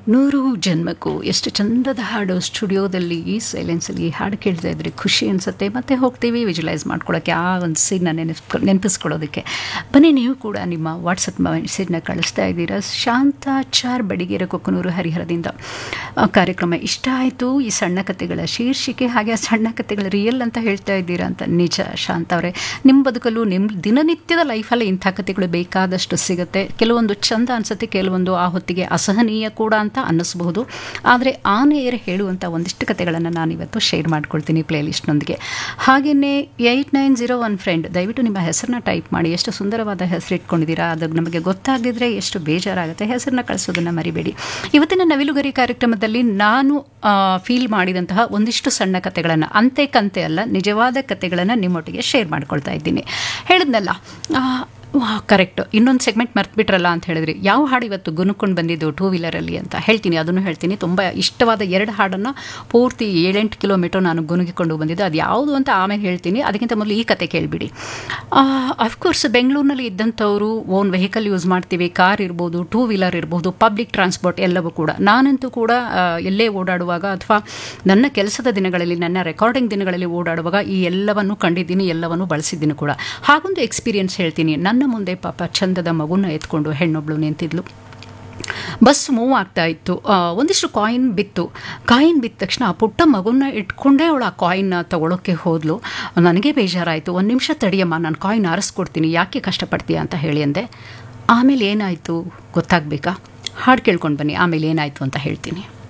ನೂರು ಜನ್ಮಕ್ಕೂ ಎಷ್ಟು ಚಂದದ ಹಾಡು ಸ್ಟುಡಿಯೋದಲ್ಲಿ ಈ ಸೈಲೆನ್ಸಲ್ಲಿ ಈ ಹಾಡು ಕೇಳ್ತಾ ಇದ್ರೆ ಖುಷಿ ಅನಿಸುತ್ತೆ ಮತ್ತೆ ಹೋಗ್ತೀವಿ ವಿಜುವಲೈಸ್ ಮಾಡ್ಕೊಳ್ಳೋಕ್ಕೆ ಆ ಒಂದು ಸೀನ್ನ ನೆನಪು ನೆನಪಿಸ್ಕೊಳ್ಳೋದಕ್ಕೆ ಬನ್ನಿ ನೀವು ಕೂಡ ನಿಮ್ಮ ವಾಟ್ಸಪ್ ಮೆಸೇಜ್ನ ಕಳಿಸ್ತಾ ಇದ್ದೀರಾ ಶಾಂತಾಚಾರ್ ಬಡಿಗೇರ ಕೊಕ್ಕನೂರು ಹರಿಹರದಿಂದ ಆ, ಕಾರ್ಯಕ್ರಮ ಇಷ್ಟ ಆಯಿತು ಈ ಸಣ್ಣ ಕಥೆಗಳ ಶೀರ್ಷಿಕೆ ಹಾಗೆ ಆ ಸಣ್ಣ ಕಥೆಗಳ ರಿಯಲ್ ಅಂತ ಹೇಳ್ತಾ ಇದ್ದೀರಾ ಅಂತ ನಿಜ ಶಾಂತ ಅವರೇ ನಿಮ್ಮ ಬದುಕಲು ನಿಮ್ಮ ದಿನನಿತ್ಯದ ಲೈಫಲ್ಲಿ ಇಂಥ ಕಥೆಗಳು ಬೇಕಾದಷ್ಟು ಸಿಗುತ್ತೆ ಕೆಲವೊಂದು ಚಂದ ಅನಿಸುತ್ತೆ ಕೆಲವೊಂದು ಆ ಹೊತ್ತಿಗೆ ಅಸಹನೀಯ ಕೂಡ ಅಂತ ಅನ್ನಿಸ್ಬಹುದು ಆದರೆ ಆನೆಯರು ಹೇಳುವಂಥ ಒಂದಿಷ್ಟು ಕಥೆಗಳನ್ನು ನಾನು ಇವತ್ತು ಶೇರ್ ಮಾಡ್ಕೊಳ್ತೀನಿ ಪ್ಲೇಲಿಸ್ಟ್ನೊಂದಿಗೆ ಹಾಗೆಯೇ eight nine zero one friend ದಯವಿಟ್ಟು ನಿಮ್ಮ ಹೆಸರನ್ನ ಟೈಪ್ ಮಾಡಿ ಎಷ್ಟು ಸುಂದರವಾದ ಹೆಸರು ಇಟ್ಕೊಂಡಿದ್ದೀರಾ ಅದು ನಮಗೆ ಗೊತ್ತಾಗದಿದ್ರೆ ಎಷ್ಟು ಬೇಜಾರಾಗುತ್ತೆ ಹೆಸರನ್ನ ಕಳಿಸೋದನ್ನು ಮರಿಬೇಡಿ ಇವತ್ತಿನ ನವಿಲುಗರಿ ಕಾರ್ಯಕ್ರಮದಲ್ಲಿ ನಾನು ಫೀಲ್ ಮಾಡಿದಂತಹ ಒಂದಿಷ್ಟು ಸಣ್ಣ ಕಥೆಗಳನ್ನು ಅಂತೆ ಕಂತೆ ಅಲ್ಲ ನಿಜವಾದ ಕಥೆಗಳನ್ನು ನಿಮ್ಮೊಟ್ಟಿಗೆ ಶೇರ್ ಮಾಡ್ಕೊಳ್ತಾ ಇದ್ದೀನಿ ಹೇಳಿದ್ನಲ್ಲ ಕರೆಕ್ಟ್ ಇನ್ನೊಂದು ಸೆಗ್ಮೆಂಟ್ ಮರ್ತ್ಬಿಟ್ರಲ್ಲ ಅಂತ ಹೇಳಿದ್ರಿ ಯಾವ ಹಾಡು ಇವತ್ತು ಗುನುಕೊಂಡು ಬಂದಿದ್ದು ಟೂ ವೀಲರಲ್ಲಿ ಅಂತ ಹೇಳ್ತೀನಿ ಅದನ್ನು ಹೇಳ್ತೀನಿ ತುಂಬ ಇಷ್ಟವಾದ ಎರಡು ಹಾಡನ್ನು ಪೂರ್ತಿ ಏಳೆಂಟು ಕಿಲೋಮೀಟರ್ ನಾನು ಗುನುಗಿಕೊಂಡು ಬಂದಿದ್ದು ಅದು ಯಾವುದು ಅಂತ ಆಮೇಲೆ ಹೇಳ್ತೀನಿ ಅದಕ್ಕಿಂತ ಮೊದಲು ಈ ಕತೆ ಕೇಳಿಬಿಡಿ ಅಫ್ಕೋರ್ಸ್ ಬೆಂಗಳೂರಿನಲ್ಲಿ ಇದ್ದಂಥವರು ಓನ್ ವೆಹಿಕಲ್ ಯೂಸ್ ಮಾಡ್ತೀವಿ ಕಾರ್ ಇರ್ಬೋದು ಟೂ ವೀಲರ್ ಇರ್ಬೋದು ಪಬ್ಲಿಕ್ ಟ್ರಾನ್ಸ್ಪೋರ್ಟ್ ಎಲ್ಲವೂ ಕೂಡ ನಾನಂತೂ ಕೂಡ ಆ, ಎಲ್ಲೇ ಓಡಾಡುವಾಗ ಅಥವಾ ನನ್ನ ಕೆಲಸದ ದಿನಗಳಲ್ಲಿ ನನ್ನ ರೆಕಾರ್ಡಿಂಗ್ ದಿನಗಳಲ್ಲಿ ಓಡಾಡುವಾಗ ಈ ಎಲ್ಲವನ್ನು ಕಂಡಿದ್ದೀನಿ ಎಲ್ಲವನ್ನು ಬಳಸಿದ್ದೀನಿ ಕೂಡ ಹಾಗೊಂದು ಎಕ್ಸ್ಪೀರಿಯನ್ಸ್ ಹೇಳ್ತೀನಿ ನನ್ನ ಮುಂದೆ ಪಾಪ ಚಂದದ ಮಗುನ ಎತ್ಕೊಂಡು ಹೆಣ್ಣೊಬ್ಳು ನಿಂತಿದ್ಲು ಬಸ್ ಮೂವ್ ಆಗ್ತಾ ಇತ್ತು ಆ, ಒಂದಿಷ್ಟು ಕಾಯಿನ್ ಬಿತ್ತು ಕಾಯಿನ್ ಬಿದ್ದ ತಕ್ಷಣ ಆ ಪುಟ್ಟ ಮಗುನ ಇಟ್ಕೊಂಡೇ ಅವಳು ಆ ಕಾಯಿನ್ನ ತಗೊಳ್ಳೋಕ್ಕೆ ಹೋದ್ಲು ನನಗೆ ಬೇಜಾರಾಯಿತು ಒಂದು ನಿಮಿಷ ತಡಿಯಮ್ಮ ನಾನು ಕಾಯಿನ್ ಆರಿಸ್ಕೊಡ್ತೀನಿ ಯಾಕೆ ಕಷ್ಟಪಡ್ತೀಯ ಅಂತ ಹೇಳಿ ಅಂದೆ ಆಮೇಲೆ ಏನಾಯಿತು ಗೊತ್ತಾಗಬೇಕಾ ಹಾಡು ಕೇಳ್ಕೊಂಡು ಬನ್ನಿ ಆಮೇಲೆ ಏನಾಯಿತು ಅಂತ ಹೇಳ್ತೀನಿ